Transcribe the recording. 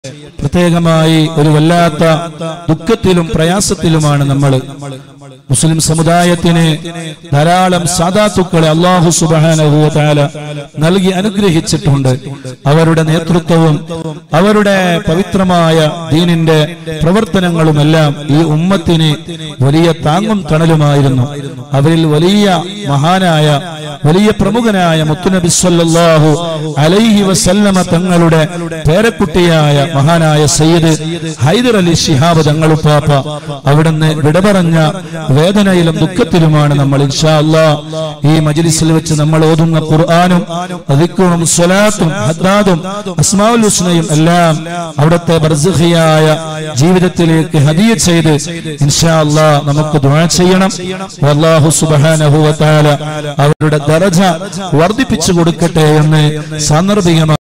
പ്രത്യേകമായി ഒരു വല്ലാത്ത ദുഃഖത്തിലും പ്രയാസത്തിലുമാണ് നമ്മൾ മുസ്ലിം സമുദായത്തിന് ധാരാളം സാധാത്തുക്കളെ അള്ളാഹു സുബാനഹുല നൽകി അനുഗ്രഹിച്ചിട്ടുണ്ട് അവരുടെ നേതൃത്വവും അവരുടെ പവിത്രമായ ദീനിന്റെ പ്രവർത്തനങ്ങളുമെല്ലാം ഈ ഉമ്മത്തിന് വലിയ താങ്ങും തണലുമായിരുന്നു അവരിൽ വലിയ മഹാനായ വലിയ പ്രമുഖനായ മുത്തുനബി സല്ലല്ലാഹു അലൈഹി വസല്ലമ തങ്ങളുടെ പേരക്കുട്ടിയായ മഹാനായ സയ്യിദ് ഹൈദർ അലി ശിഹാബ് തങ്ങളുപ്പാപ്പ അവിടുന്ന് വിട പറഞ്ഞ വേദനയിലും ദുഃഖത്തിലുമാണ് നമ്മൾ ഇൻഷാ അല്ലാ ഈ മജ്ലിസിൽ വെച്ച് നമ്മൾ ഓതുന്ന ഖുർആനും ദിക്റും സ്വലാത്തും ഹദ്ദാദും അസ്മാഉൽ ഹുസ്നയും എല്ലാം അവിടുത്തെ ബർസഖിയായ ജീവിതത്തിലേക്ക് ഹദിയ ചെയ്ത് ഇൻഷാ അല്ലാ നമുക്ക് ദുആ ചെയ്യണം അല്ലാഹു സുബ്ഹാനഹു വ തആല അവരുടെ ദറജ വർദ്ധിപ്പിച്ചു കൊടുക്കട്ടെ എന്ന് സാന്ദർഭികമായി